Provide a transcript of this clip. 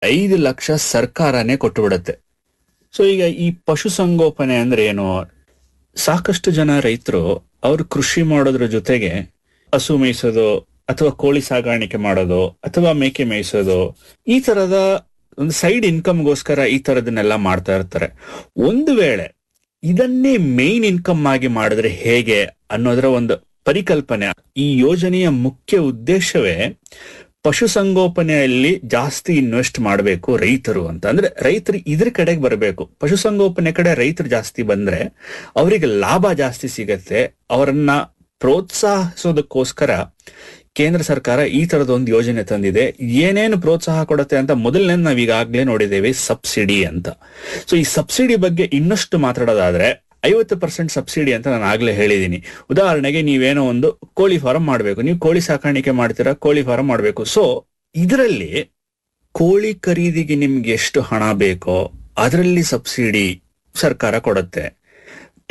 ಐದು ಲಕ್ಷ ಸರ್ಕಾರನೇ ಕೊಟ್ಟು ಬಿಡತ್ತೆ ಸೊ ಈಗ ಈ ಪಶುಸಂಗೋಪನೆ ಅಂದ್ರೆ ಏನು ಸಾಕಷ್ಟು ಜನ ರೈತರು ಅವರು ಕೃಷಿ ಮಾಡೋದ್ರ ಜೊತೆಗೆ ಹಸು ಮೇಯಿಸೋದು ಅಥವಾ ಕೋಳಿ ಸಾಗಾಣಿಕೆ ಮಾಡೋದು ಅಥವಾ ಮೇಕೆ ಮೇಯಿಸೋದು ಈ ತರದ ಒಂದು ಸೈಡ್ ಇನ್ಕಮ್ಗೋಸ್ಕರ ಈ ತರದನ್ನೆಲ್ಲ ಮಾಡ್ತಾ ಇರ್ತಾರೆ ಒಂದು ವೇಳೆ ಇದನ್ನೇ ಮೇನ್ ಇನ್ಕಮ್ ಆಗಿ ಮಾಡಿದ್ರೆ ಹೇಗೆ ಅನ್ನೋದರ ಒಂದು ಪರಿಕಲ್ಪನೆ ಈ ಯೋಜನೆಯ ಮುಖ್ಯ ಉದ್ದೇಶವೇ ಪಶುಸಂಗೋಪನೆಯಲ್ಲಿ ಜಾಸ್ತಿ ಇನ್ವೆಸ್ಟ್ ಮಾಡಬೇಕು ರೈತರು ಅಂತ ಅಂದ್ರೆ ರೈತರು ಇದ್ರ ಕಡೆಗೆ ಬರಬೇಕು ಪಶುಸಂಗೋಪನೆ ಕಡೆ ರೈತರು ಜಾಸ್ತಿ ಬಂದ್ರೆ ಅವರಿಗೆ ಲಾಭ ಜಾಸ್ತಿ ಸಿಗತ್ತೆ ಅವರನ್ನ ಪ್ರೋತ್ಸಾಹಿಸೋದಕ್ಕೋಸ್ಕರ ಕೇಂದ್ರ ಸರ್ಕಾರ ಈ ತರದ ಒಂದು ಯೋಜನೆ ತಂದಿದೆ ಏನೇನು ಪ್ರೋತ್ಸಾಹ ಕೊಡುತ್ತೆ ಅಂತ ಮೊದಲನೇ ನಾವ್ ಈಗಾಗ್ಲೇ ನೋಡಿದ್ದೇವೆ ಸಬ್ಸಿಡಿ ಅಂತ ಸೊ ಈ ಸಬ್ಸಿಡಿ ಬಗ್ಗೆ ಇನ್ನಷ್ಟು ಮಾತಾಡೋದಾದ್ರೆ ಐವತ್ತು ಪರ್ಸೆಂಟ್ ಸಬ್ಸಿಡಿ ಅಂತ ನಾನು ಆಗ್ಲೇ ಹೇಳಿದೀನಿ ಉದಾಹರಣೆಗೆ ನೀವೇನೋ ಒಂದು ಕೋಳಿ ಫಾರಂ ಮಾಡಬೇಕು ನೀವು ಕೋಳಿ ಸಾಕಾಣಿಕೆ ಮಾಡ್ತೀರಾ ಕೋಳಿ ಫಾರಂ ಮಾಡಬೇಕು ಸೊ ಇದರಲ್ಲಿ ಕೋಳಿ ಖರೀದಿಗೆ ನಿಮ್ಗೆ ಎಷ್ಟು ಹಣ ಬೇಕೋ ಅದರಲ್ಲಿ ಸಬ್ಸಿಡಿ ಸರ್ಕಾರ ಕೊಡುತ್ತೆ